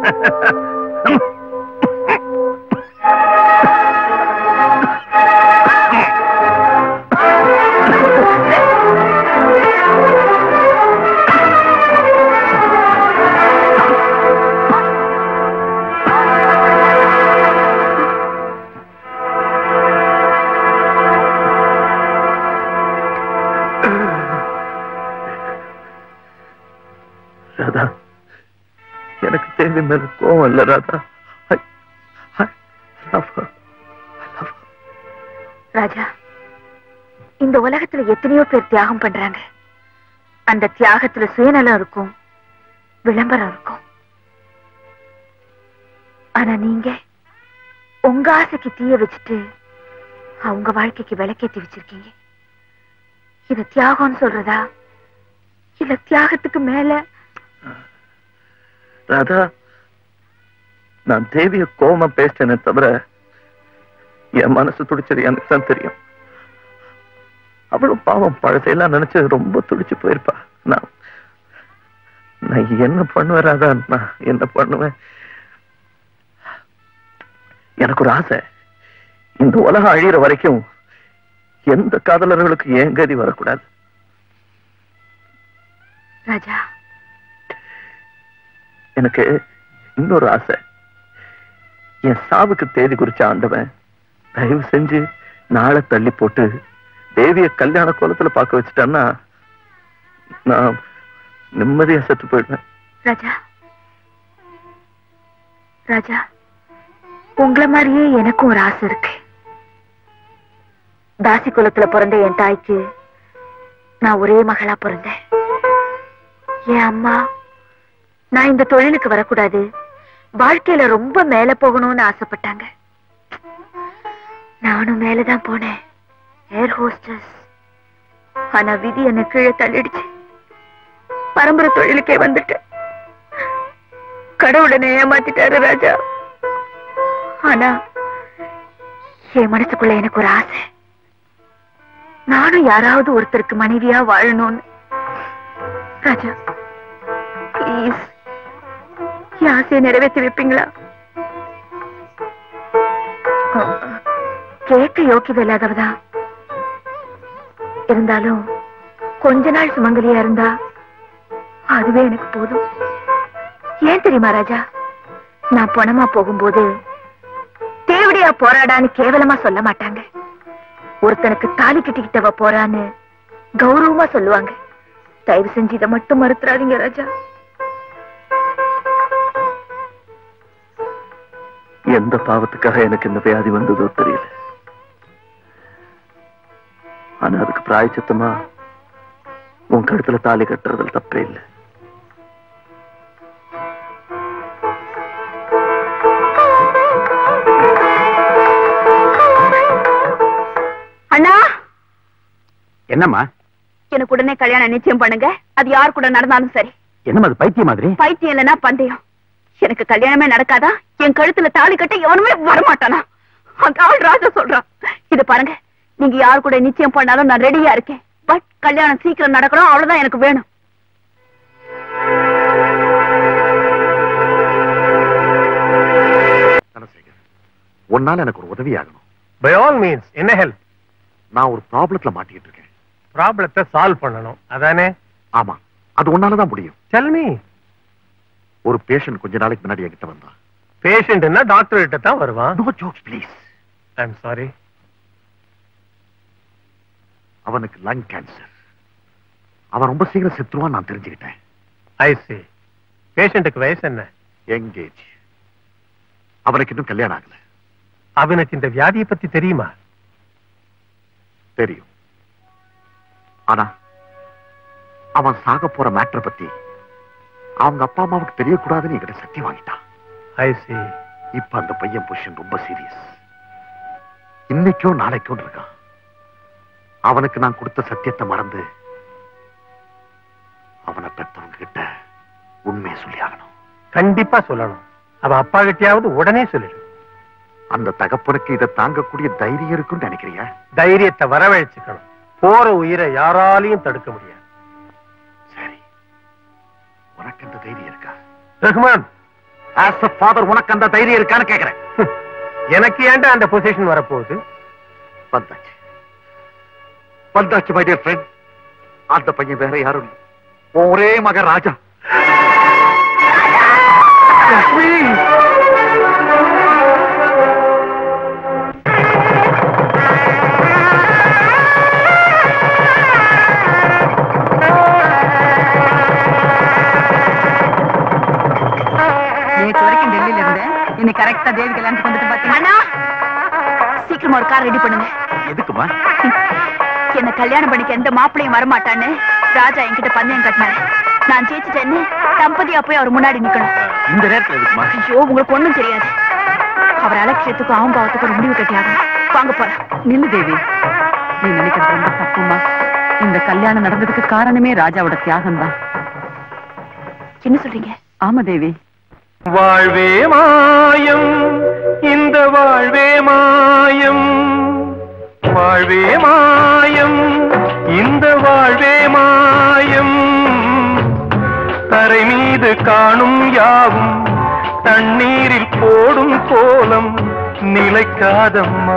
ராதா எனக்கு தேவி மேல கோவம் இல்ல Radha I- I love her. I love her. ராஜா இந்த உலகத்துல எத்தனையோ பேர் தியாகம் பண்றாங்க அந்த தியாகத்துல சுயநலம் இருக்கும் விளம்பரம் இருக்கும் ஆனா நீங்க உங்க ஆசைக்கு தீய வச்சுட்டு அவங்க வாழ்க்கைக்கு விளக்கேத்தி வச்சிருக்கீங்க இது தியாகம்னு சொல்றதா இல்ல தியாகத்துக்கு மேல ராதா நான் தேவிய கோவமா பேசிட்டேனே தவிர என் மனசு துடிச்சது எனக்கு தான் தெரியும் அவளும் பாவம் பழசையெல்லாம் நினைச்சு ரொம்ப துடிச்சு போயிருப்பா நான் நான் என்ன பண்ணுவேன் ராதா நான் என்ன பண்ணுவேன் எனக்கு ஒரு ஆசை இந்த உலகம் அழியிற வரைக்கும் எந்த காதலர்களுக்கு ஏன் கதி வரக்கூடாது ராஜா எனக்கு இன்னொரு ஆசை என் சாவுக்கு தேதி குறிச்ச ஆண்டவன் தயவு செஞ்சு நாளை தள்ளி போட்டு தேவிய கல்யாண கோலத்துல பார்க்க வச்சுட்டான்னா நான் நிம்மதியா செத்து போயிடுவேன் ராஜா ராஜா உங்களை மாதிரியே எனக்கும் ஒரு ஆசை இருக்கு தாசி குலத்துல பிறந்த என் தாய்க்கு நான் ஒரே மகளா பிறந்தேன் என் அம்மா நான் இந்த தொழிலுக்கு வரக்கூடாது வாழ்க்கையில ரொம்ப மேல போகணும்னு ஆசைப்பட்டாங்க நானும் மேலதான் போனேன் ஏர் ஹோஸ்டஸ் ஆனா விதி என்னை கீழே தள்ளிடுச்சு பரம்பரை தொழிலுக்கே வந்துட்டேன் கடவுளனை ஏமாத்திட்டாரு ராஜா ஆனா என் மனசுக்குள்ள எனக்கு ஒரு ஆசை நானும் யாராவது ஒருத்தருக்கு மனைவியா வாழணும்னு ராஜா ப்ளீஸ் என் ஆசையை நிறைவேற்றி வைப்பீங்களா கேட்க யோக்கியதை இல்லாதவதான் இருந்தாலும் கொஞ்ச நாள் சுமங்கலியா இருந்தா அதுவே எனக்கு போதும் ஏன் தெரியுமா ராஜா நான் பணமா போகும்போது தேவடியா போராடான்னு கேவலமா சொல்ல மாட்டாங்க ஒருத்தனுக்கு தாலி கட்டிக்கிட்டவ போறான்னு கௌரவமா சொல்லுவாங்க தயவு செஞ்சு இதை மட்டும் மறுத்துறாதீங்க ராஜா எந்த பாவத்துக்காக எனக்கு இந்த வியாதி வந்ததோ தெரியல ஆனா அதுக்கு பிராயச்சித்தமா உன் கழுத்துல தாலி கட்டுறதுல தப்பே இல்லை அண்ணா என்னம்மா எனக்கு உடனே கல்யாணம் நிச்சயம் பண்ணுங்க அது யார் கூட நடந்தாலும் சரி என்னம்மா அது பைத்திய மாதிரி பைத்தியம் இல்லைன்னா பந்தயம் எனக்கு கல்யாணமே நடக்காதா என் கழுத்துல தாலி கட்ட எவனுமே வரமாட்டானா அந்த ஆள் ராஜா சொல்றான் இது பாருங்க நீங்க யார் கூட நிச்சயம் பண்ணாலும் நான் ரெடியா இருக்கேன் பட் கல்யாணம் சீக்கிரம் நடக்கணும் அவ்வளவுதான் எனக்கு வேணும் தனசேகர் உன்னால எனக்கு ஒரு உதவி ஆகணும் பை ஆல் மீன்ஸ் என்ன ஹெல்ப் நான் ஒரு ப்ராப்ளத்துல மாட்டிக்கிட்டு இருக்கேன் ப்ராப்ளத்தை சால்வ் பண்ணணும் அதானே ஆமா அது உன்னாலதான் முடியும் டெல் மீ ஒரு பேஷண்ட் கொஞ்ச நாளைக்கு முன்னாடி என்கிட்ட வந்தான் பேஷண்ட்னா டாக்டர் கிட்ட தான் வருவான் no jokes please I am sorry அவனுக்கு லங் கேன்சர் அவன் ரொம்ப சீக்கிரம் செத்துருவான் நான் தெரிஞ்சுக்கிட்டேன் ஐ சி பேஷண்ட்டுக்கு வயசு என்ன எங்கேஜ் அவனுக்கு இன்னும் கல்யாணம் ஆகல அவனுக்கு இந்த வியாதியை பத்தி தெரியுமா தெரியும் ஆனா அவன் சாக போற மேட்டர் பத்தி அவங்க அப்பா அம்மாவுக்கு தெரியக்கூடாதுன்னு என்கிட்ட சத்தியம் வாங்கிட்டான் ஐ சி இப்ப அந்த பையன் பொசிஷன் ரொம்ப சீரியஸ் இன்னைக்கோ நாளைக்கோ இருக்கான் அவனுக்கு நான் கொடுத்த சத்தியத்தை மறந்து அவனை பெத்தவங்க கிட்ட உண்மையை சொல்லி ஆகணும் கண்டிப்பா சொல்லணும் அவன் அப்பா கிட்டயாவது உடனே சொல்லிடு அந்த தகப்பனுக்கு இதை தாங்கக்கூடிய தைரியம் இருக்குன்னு நினைக்கிறியா தைரியத்தை வரவழைச்சுக்கணும் போற உயிரை யாராலையும் தடுக்க முடியாது சரி உனக்கு அந்த தைரியம் இருக்கா ரஹ்மான் ஆஸ் அ ஃபாதர் உனக்கு அந்த தைரியம் இருக்கான்னு கேக்குறேன் எனக்கு ஏன்டா அந்த பொசிஷன் வரப்போகுது வந்தாச்சு வந்தாச்சு மை டியர் ஃப்ரெண்ட் அந்த பையன் வேற யாரும் இல்லை உன் ஒரே மகன் ராஜா நேற்று வரைக்கும் டெல்லியில இருந்தேன் இன்னைக்கு கரெக்டா தேவி கல்யாணத்துக்கு வந்துட்டு பாத்தீங்கன்னா அண்ணா சீக்கிரமா ஒரு கார் ரெடி பண்ணுங்க எதுக்குமா என்ன கல்யாணம் பண்ணிக்க எந்த மாப்பிளையும் வரமாட்டான்னு ராஜா என்கிட்ட பந்தயம் கட்டினாரு நான் ஜெயிச்சிட்டேன்னு தம்பதியா போய் அவர் முன்னாடி நிக்கணும் இந்த நேரத்துல எதுக்குமா ஐயோ உங்களுக்கு ஒண்ணும் தெரியாது அவர் அலட்சியத்துக்கும் அவன் பாவத்துக்கும் ஒரு முடிவு கட்டியாகும் வாங்க போலாம் நில்லு தேவி நீ நினைக்கிறது ரொம்ப தப்புமா இந்த கல்யாணம் நடந்ததுக்கு காரணமே ராஜாவோட தியாகம் தான் என்ன சொல்றீங்க ஆமா தேவி வாழ்வே மாயம் இந்த வாழ்வே மாயம் வாழ்வே மாயம் இந்த வாழ்வே மாயம் தரை மீது காணும் யாவும் தண்ணீரில் போடும் கோலம் நிலைக்காதம்மா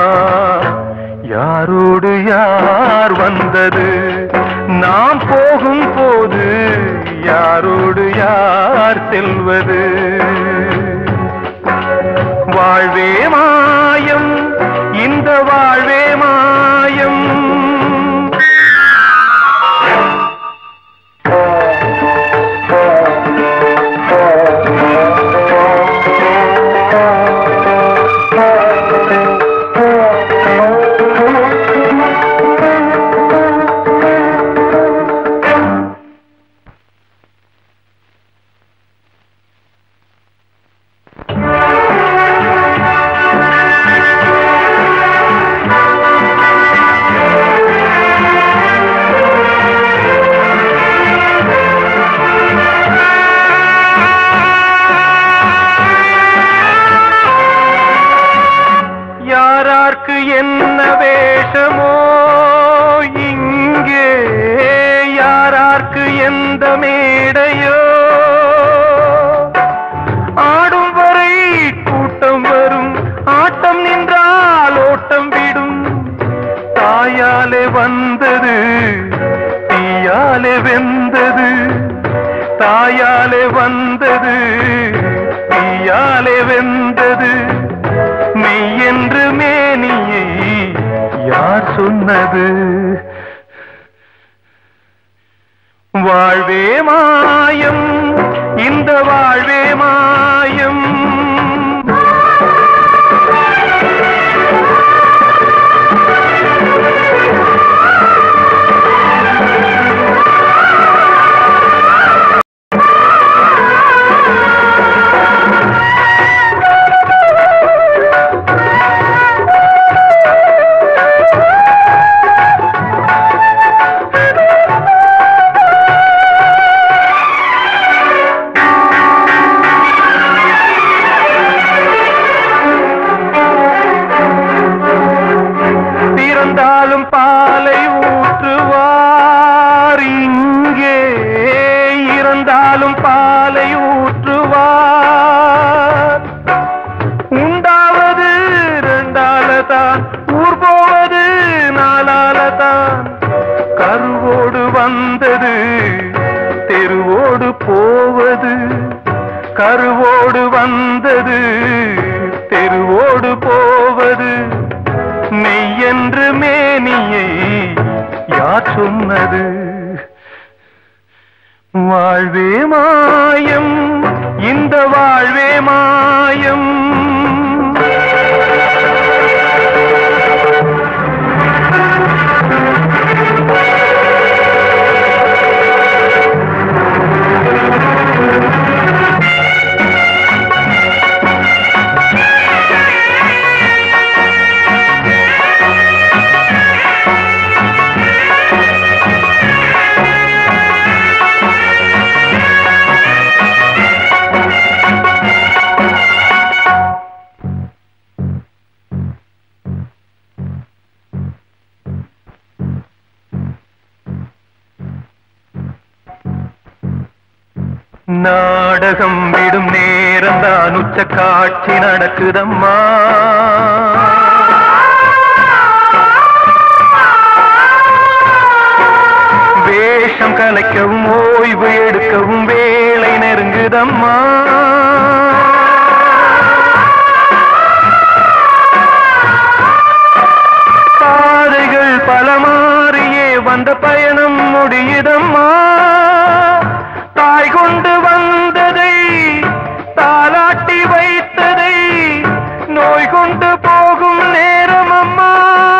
யாரோடு யார் வந்தது நாம் போகும் போது யாரோடு யார் செல்வது வாழ்வே மாயம் இந்த வாழ்வே மாயம் யாரார்க்கு என்ன வேஷமோ இங்கே யாரார்க்கு எந்த மேடையோ ஆடும் வரை கூட்டம் வரும் ஆட்டம் நின்றால் ஓட்டம் விடும் தாயாலே வந்தது தீயாலே வெந்தது தாயாலே வந்தது தீயாலே வெந்தது மெய் என்று மேனியை யார் சொன்னது வாழ்வே மாயம் இந்த வாழ்வே மாயம் பிறந்தாலும் பாலை ஊற்றுவார் இங்கே இறந்தாலும் பாலை ஊற்றுவார் உண்டாவது ரெண்டால தான் ஊர் போவது நாளால தான் கருவோடு வந்தது தெருவோடு போவது கருவோடு வந்தது தெருவோடு போவது மெய்யென்று மேனியை யார் சொன்னது வாழ்வே மாயம் இந்த வாழ்வே மாயம் நாடகம் விடும் நேரம் உச்ச காட்சி நடக்குதம்மா வேஷம் கலைக்கவும் ஓய்வு எடுக்கவும் வேலை நெருங்குதம்மா பாதைகள் பல மாறியே வந்த பயணம் முடியுதம்மா தாய் கொண்டு வந்ததை தாலாட்டி வைத்ததை நோய் கொண்டு போகும் நேரம் அம்மா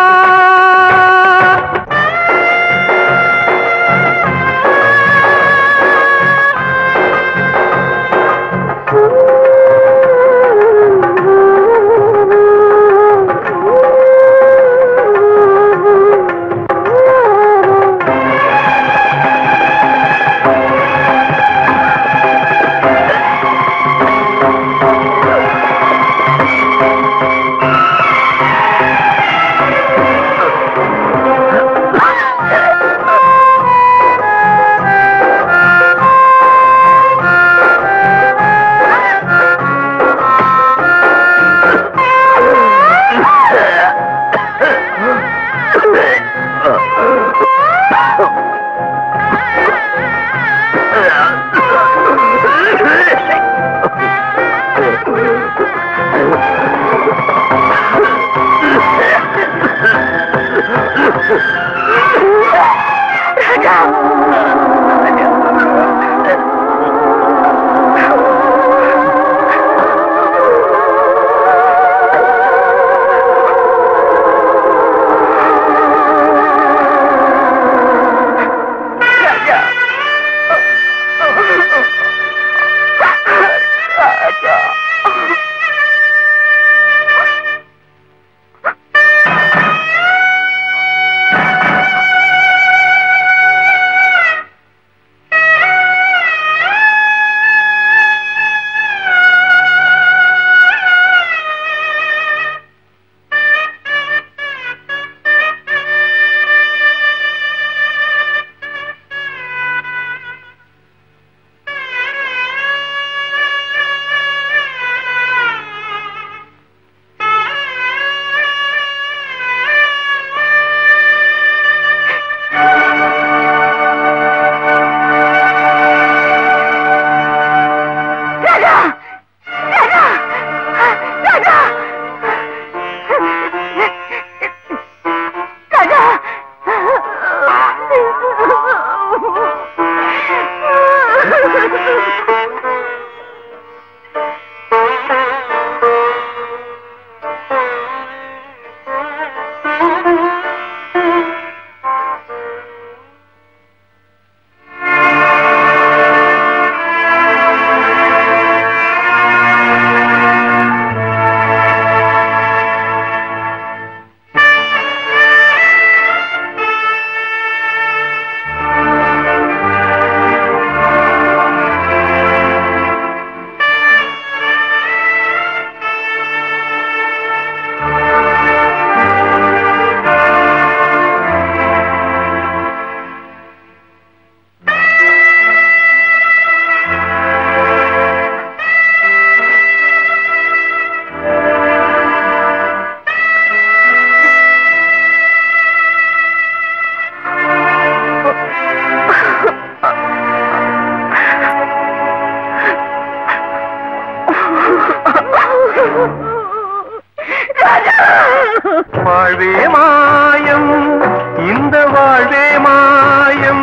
வாழ்வே மாயம் இந்த வாழ்வே மாயம்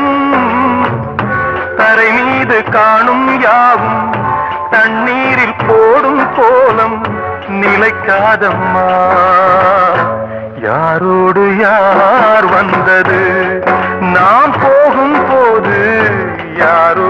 தரை மீது காணும் யாவும் தண்ணீரில் போடும் கோலம் நிலைக்காதம்மா யாரோடு யார் வந்தது நாம் போகும் போது யாரோ